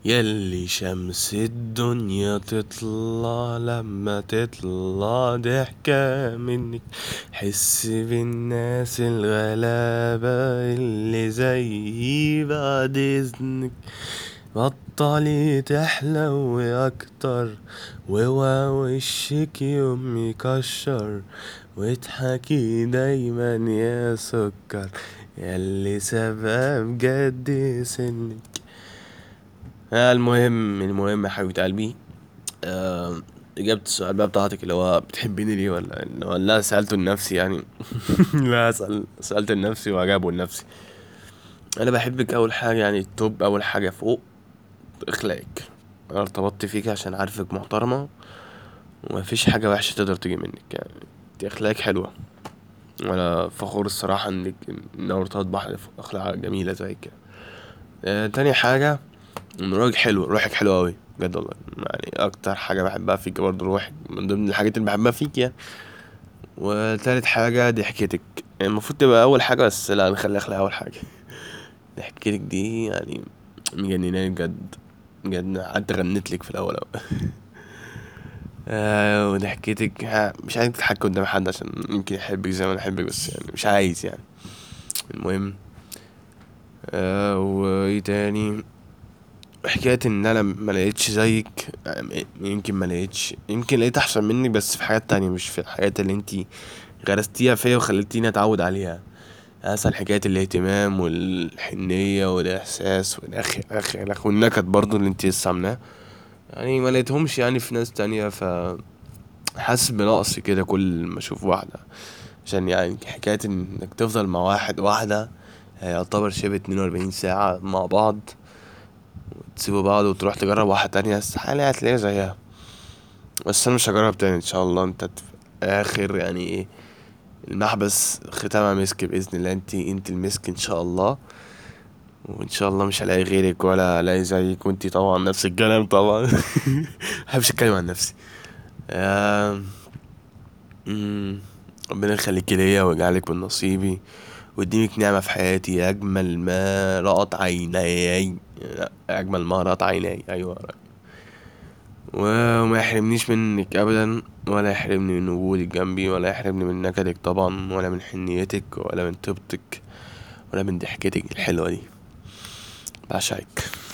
يلي شمس الدنيا تطلع لما تطلع ضحكة منك حس بالناس الغلابة اللي زيي بعد اذنك بطلي تحلوي اكتر واوعى وشك يوم يكشر واضحكي دايما يا سكر ياللي سبب جد سنك آه المهم المهم يا حبيبة قلبي آه إجابة السؤال بقى بتاعتك اللي هو بتحبيني ليه ولا ولا سألته لنفسي يعني لا سأل سألت لنفسي وأجابه لنفسي أنا بحبك أول حاجة يعني التوب أول حاجة فوق إخلاقك أنا ارتبطت فيك عشان عارفك محترمة ومفيش حاجة وحشة تقدر تيجي منك يعني انت أخلاقك حلوة وأنا فخور الصراحة إنك إن أنا ارتبط بواحدة أخلاقها جميلة زيك يعني آه تاني حاجة إن روحك حلو روحك حلوة أوي بجد والله يعني أكتر حاجة بحبها فيك برضه روحك من ضمن الحاجات اللي بحبها فيك يعني وتالت حاجة ضحكتك يعني المفروض تبقى أول حاجة بس لا نخلي أخلاق أول حاجة ضحكتك دي يعني مجنناني بجد بجد قعدت غنيتلك في الأول أوي آه وضحكتك ها- مش عايزك تضحكي قدام حد عشان يمكن يحبك زي ما أنا أحبك بس يعني مش عايز يعني المهم آه وايه تاني حكاية ان انا ملقتش زيك يعني يمكن ملقتش يمكن لقيت احسن منك بس في حاجات تانية مش في الحاجات اللي انتي غرستيها فيا وخلتيني اتعود عليها مثلا حكاية الاهتمام والحنية والاحساس والاخ اخ الاخ والنكد برضه اللي انتي لسه عاملاه يعني ملقتهمش يعني في ناس تانية ف حاسس بنقص كده كل ما اشوف واحدة عشان يعني حكاية انك تفضل مع واحد واحدة يعتبر شبه اتنين وأربعين ساعة مع بعض وتسيبوا بعض وتروح تجرب واحدة تانية استحالة هتلاقيها زيها بس أنا مش هجرب تاني إن شاء الله انت في آخر يعني ايه المحبس ختامها مسك بإذن الله انتي انتي المسك إن شاء الله وإن شاء الله مش هلاقي غيرك ولا هلاقي زيك وانتي طبعا نفس الكلام طبعا محبش أتكلم عن نفسي آم، مم، ربنا يخليكي ليا ويجعلك من نصيبي ويديمك نعمة في حياتي أجمل ما رأت عيناي لا، أجمل ما رأت عيناي أيوة وما يحرمنيش منك أبدا ولا يحرمني من وجودك جنبي ولا يحرمني من نكدك طبعا ولا من حنيتك ولا من طيبتك ولا من ضحكتك الحلوة دي بعشقك